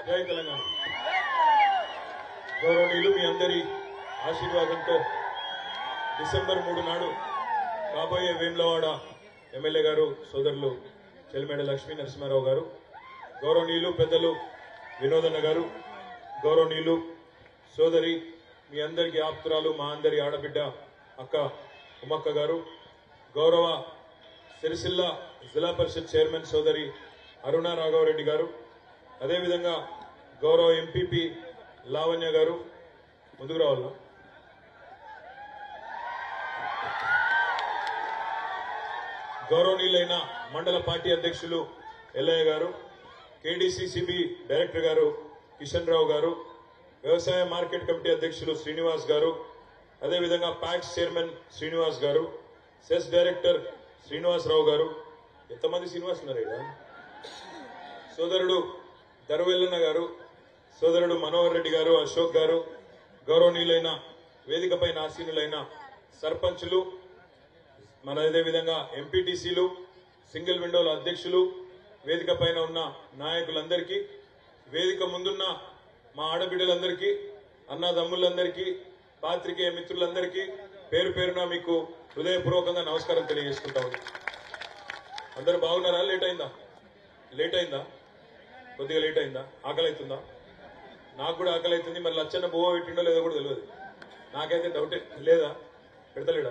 జై తెలంగాణ గౌరవనీయులు మీ అందరి ఆశీర్వాదంతో డిసెంబర్ మూడు నాడు కాబోయే వేములవాడ ఎమ్మెల్యే గారు సోదరులు చెలిమేడ లక్ష్మీ నరసింహారావు గారు గౌరవనీయులు పెద్దలు వినోదన్న గారు గౌరవనీయులు సోదరి మీ అందరికీ ఆప్తురాలు మా అందరి ఆడబిడ్డ అక్క ఉమక్క గారు గౌరవ సిరిసిల్ల జిల్లా పరిషత్ చైర్మన్ సోదరి అరుణ రాఘవరెడ్డి గారు అదేవిధంగా గౌరవ ఎంపీపీ లావణ్య గారు ముందుకు రావాలా గౌరవనీయులైన మండల పార్టీ అధ్యక్షులు ఎల్లయ్య గారు కేడీసీసీబీ డైరెక్టర్ గారు కిషన్ రావు గారు వ్యవసాయ మార్కెట్ కమిటీ అధ్యక్షులు శ్రీనివాస్ గారు అదేవిధంగా ప్యాక్స్ చైర్మన్ శ్రీనివాస్ గారు సెస్ డైరెక్టర్ శ్రీనివాసరావు గారు ఎంతమంది శ్రీనివాస్ ఉన్నారు ఇక్కడ సోదరుడు దర్వెల్లన్న గారు సోదరుడు మనోహర్ రెడ్డి గారు అశోక్ గారు గౌరవనీయులైన వేదికపై ఆసీనులైన సర్పంచులు మన అదే విధంగా ఎంపీటీసీలు సింగిల్ విండోల అధ్యక్షులు వేదిక పైన ఉన్న నాయకులందరికీ వేదిక ముందున్న మా ఆడబిడ్డలందరికీ అన్నదమ్ములందరికీ పాత్రికేయ మిత్రులందరికీ పేరు పేరున మీకు హృదయపూర్వకంగా నమస్కారం తెలియజేసుకుంటా ఉన్నాను. అందరూ బాగున్నారా లేట్ అయిందా లేట్ అయిందా కొద్దిగా లేట్ అయిందా ఆకలి అవుతుందా నాకు కూడా ఆకలి అవుతుంది మరి లచ్చన్న బువ్వ పెట్టిండో లేదో కూడా తెలియదు నాకైతే డౌటే లేదా పెడతలేడా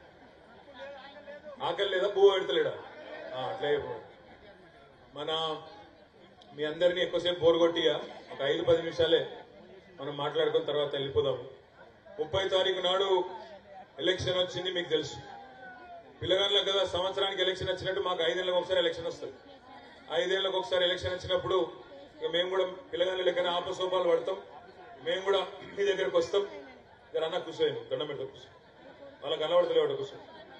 ఆకలి లేదా బువ్వ పెడతలేడా ఆ, అట్లే చెప్పు. మన మీ అందరినీ ఎక్కువసేపు బోరుగొట్టిగా ఒక ఐదు పది నిమిషాలే మనం మాట్లాడుకున్న తర్వాత వెళ్ళిపోదాం ముప్పై తారీఖు నాడు ఎలక్షన్ వచ్చింది మీకు తెలుసు పిల్లగాళ్ళకి కదా సంవత్సరానికి ఎలక్షన్ వచ్చినట్టు మాకు ఐదేళ్ళకి ఒకసారి ఎలక్షన్ వస్తుంది ఐదేళ్లకు ఒకసారి ఎలక్షన్ వచ్చినప్పుడు ఇక మేము కూడా పిల్లగాళ్ళ లెక్కన ఆపసోపాలు పడతాం మేము కూడా మీ దగ్గరకు వస్తాం ఇక్కడ అన్న కూర్చోను దండం పెడతా కూర్చో వాళ్ళకి కనబడతలేవాడు కూర్చో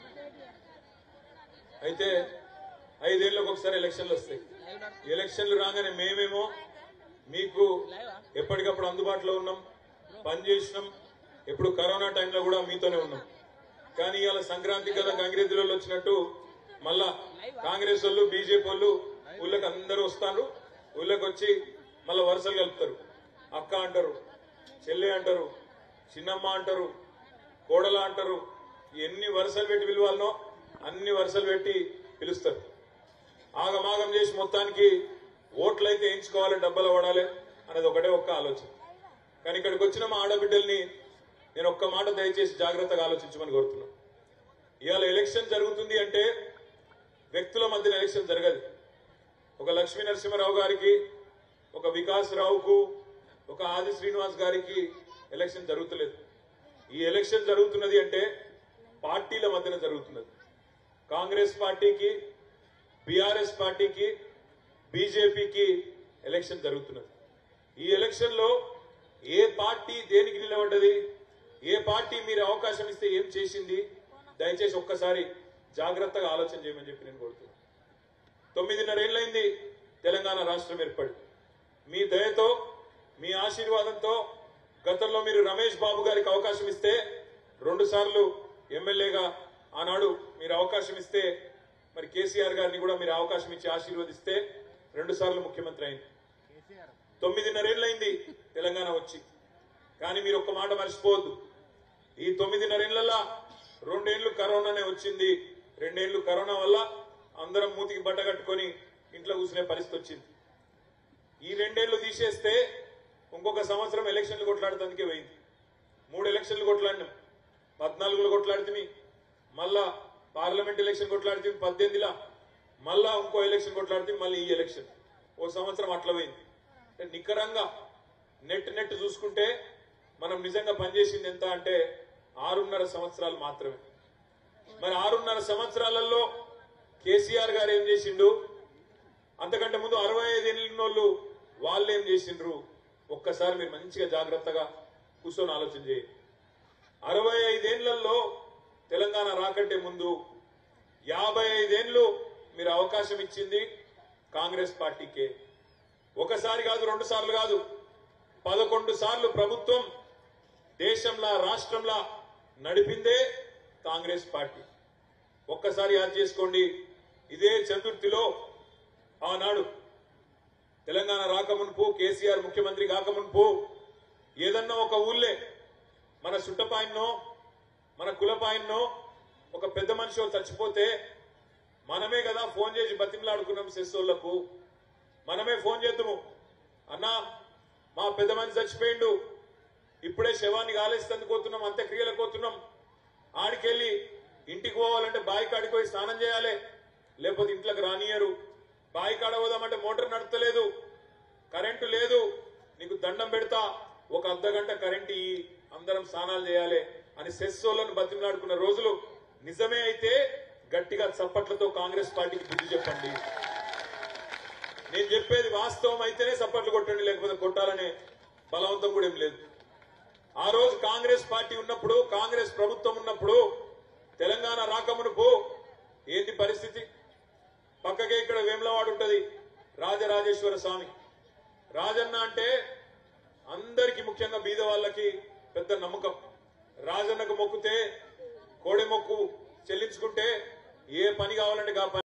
అయితే ఐదేళ్లకు ఒకసారి ఎలక్షన్లు వస్తాయి ఎలక్షన్లు రాగానే మేమేమో మీకు ఎప్పటికప్పుడు అందుబాటులో ఉన్నాం పనిచేసినాం ఇప్పుడు కరోనా టైంలో కూడా మీతోనే ఉన్నాం కానీ ఇవాళ సంక్రాంతి కదా గంగిరెద్దులో వచ్చినట్టు మళ్ళా కాంగ్రెస్ వాళ్ళు బీజేపీ వాళ్ళు ఊళ్ళకి అందరూ వస్తారు ఊళ్ళకి వచ్చి మళ్ళా వరుసలు కలుపుతారు అక్క అంటారు చెల్లె అంటారు చిన్నమ్మ అంటారు కోడల అంటారు ఎన్ని వరుసలు పెట్టి పిలవాలనో అన్ని వరుసలు పెట్టి పిలుస్తారు ఆగమాగం చేసి మొత్తానికి ఓట్లు అయితే వేయించుకోవాలి డబ్బలు పడాలి అనేది ఒకటే ఒక్క ఆలోచన కానీ ఇక్కడికి వచ్చిన మా ఆడబిడ్డల్ని నేను ఒక్క మాట దయచేసి జాగ్రత్తగా ఆలోచించమని కోరుతున్నాను ఇవాళ ఎలక్షన్ జరుగుతుంది అంటే వ్యక్తుల మధ్యన ఎలక్షన్ జరగదు ఒక లక్ష్మీ నరసింహరావు గారికి ఒక వికాస్ రావుకు ఒక ఆది శ్రీనివాస్ గారికి ఎలక్షన్ జరుగుతలేదు ఈ ఎలక్షన్ జరుగుతున్నది అంటే పార్టీల మధ్యన జరుగుతున్నది కాంగ్రెస్ పార్టీకి బీఆర్ఎస్ పార్టీకి బీజేపీకి ఎలక్షన్ జరుగుతున్నది ఈ ఎలక్షన్ లో ఏ పార్టీ దేనికి నిలబడ్డది ఏ పార్టీ మీరు అవకాశం ఇస్తే ఏం చేసింది దయచేసి ఒక్కసారి జాగ్రత్తగా ఆలోచన చేయమని చెప్పి నేను కోరుతున్నాను తొమ్మిదిన్నరేళ్లైంది తెలంగాణ రాష్ట్రం ఏర్పడి మీ దయతో మీ ఆశీర్వాదంతో గతంలో మీరు రమేష్ బాబు గారికి అవకాశం ఇస్తే రెండు సార్లు ఎమ్మెల్యేగా ఆనాడు మీరు అవకాశం ఇస్తే మరి కేసీఆర్ గారిని కూడా మీరు అవకాశం ఇచ్చి ఆశీర్వదిస్తే రెండు సార్లు ముఖ్యమంత్రి అయింది తొమ్మిదిన్నరేళ్లైంది తెలంగాణ వచ్చి కానీ మీరు ఒక్క మాట మర్చిపోవద్దు ఈ తొమ్మిదిన్నరేళ్లలో రెండేళ్లు కరోనానే వచ్చింది రెండేళ్లు కరోనా వల్ల అందరం మూతికి బట్ట కట్టుకొని ఇంట్లో కూర్చునే పరిస్థితి వచ్చింది ఈ రెండేళ్లు తీసేస్తే ఇంకొక సంవత్సరం ఎలక్షన్లు కొట్లాడటానికే పోయింది మూడు ఎలక్షన్లు కొట్లాడినాం పద్నాలుగులో కొట్లాడితే మళ్ళా పార్లమెంట్ ఎలక్షన్ కొట్లాడితే పద్దెనిమిదిలా మళ్ళా ఇంకో ఎలక్షన్ కొట్లాడితే మళ్ళీ ఈ ఎలక్షన్ ఓ సంవత్సరం అట్లా పోయింది అంటే నికరంగా నెట్ నెట్ చూసుకుంటే మనం నిజంగా పనిచేసింది ఎంత అంటే ఆరున్నర సంవత్సరాలు మాత్రమే మరి ఆరున్నర సంవత్సరాలలో కేసీఆర్ గారు ఏం చేసిండు అంతకంటే ముందు అరవై ఐదేళ్ళ వాళ్ళు ఏం చేసిండ్రు ఒక్కసారి మీరు మంచిగా జాగ్రత్తగా కూర్చొని ఆలోచన చేయండి అరవై ఐదేళ్లలో తెలంగాణ రాకంటే ముందు యాభై ఐదేళ్లు మీరు అవకాశం ఇచ్చింది కాంగ్రెస్ పార్టీకే ఒకసారి కాదు రెండు సార్లు కాదు పదకొండు సార్లు ప్రభుత్వం దేశంలో రాష్ట్రంలో నడిపిందే కాంగ్రెస్ పార్టీ ఒక్కసారి యాద్ చేసుకోండి ఇదే చతుర్థిలో ఆనాడు తెలంగాణ రాకమునుపు కేసీఆర్ ముఖ్యమంత్రి కాకమునుపు ఏదన్నా ఒక ఊళ్ళే మన సుట్టపాయన్నో మన కులపాయన్నో ఒక పెద్ద మనిషి ఒకరు చచ్చిపోతే మనమే కదా ఫోన్ చేసి బతిమలాడుకున్నాం సెస్సోళ్లకు మనమే ఫోన్ చేద్దాము అన్నా మా పెద్ద మనిషి చచ్చిపోయిండు ఇప్పుడే శవాన్ని కాలేస్తందుకు పోతున్నాం అంత్యక్రియలకు పోతున్నాం ఆడికెళ్ళి ఇంటికి పోవాలంటే బావి కాడికి పోయి స్నానం చేయాలి లేకపోతే ఇంట్లోకి రానియరు బావి కాడ పోదామంటే మోటార్ నడతలేదు కరెంటు లేదు నీకు దండం పెడతా ఒక అర్ధ గంట కరెంట్ ఇయ్యి అందరం స్నానాలు చేయాలి అని సెస్సోలను బతిమలాడుకున్న రోజులు నిజమే అయితే గట్టిగా చప్పట్లతో కాంగ్రెస్ పార్టీకి బుద్ధి చెప్పండి నేను చెప్పేది వాస్తవం అయితేనే చప్పట్లు కొట్టండి లేకపోతే కొట్టాలనే బలవంతం కూడా ఏం లేదు ఆ రోజు కాంగ్రెస్ పార్టీ ఉన్నప్పుడు కాంగ్రెస్ ప్రభుత్వం ఉన్నప్పుడు తెలంగాణ రాకమునుపు ఏంది పరిస్థితి పక్కకే ఇక్కడ వేములవాడు ఉంటది రాజరాజేశ్వర స్వామి రాజన్న అంటే అందరికి ముఖ్యంగా బీద వాళ్ళకి పెద్ద నమ్మకం రాజన్నకు మొక్కుతే కోడె మొక్కు చెల్లించుకుంటే ఏ పని కావాలంటే గా పని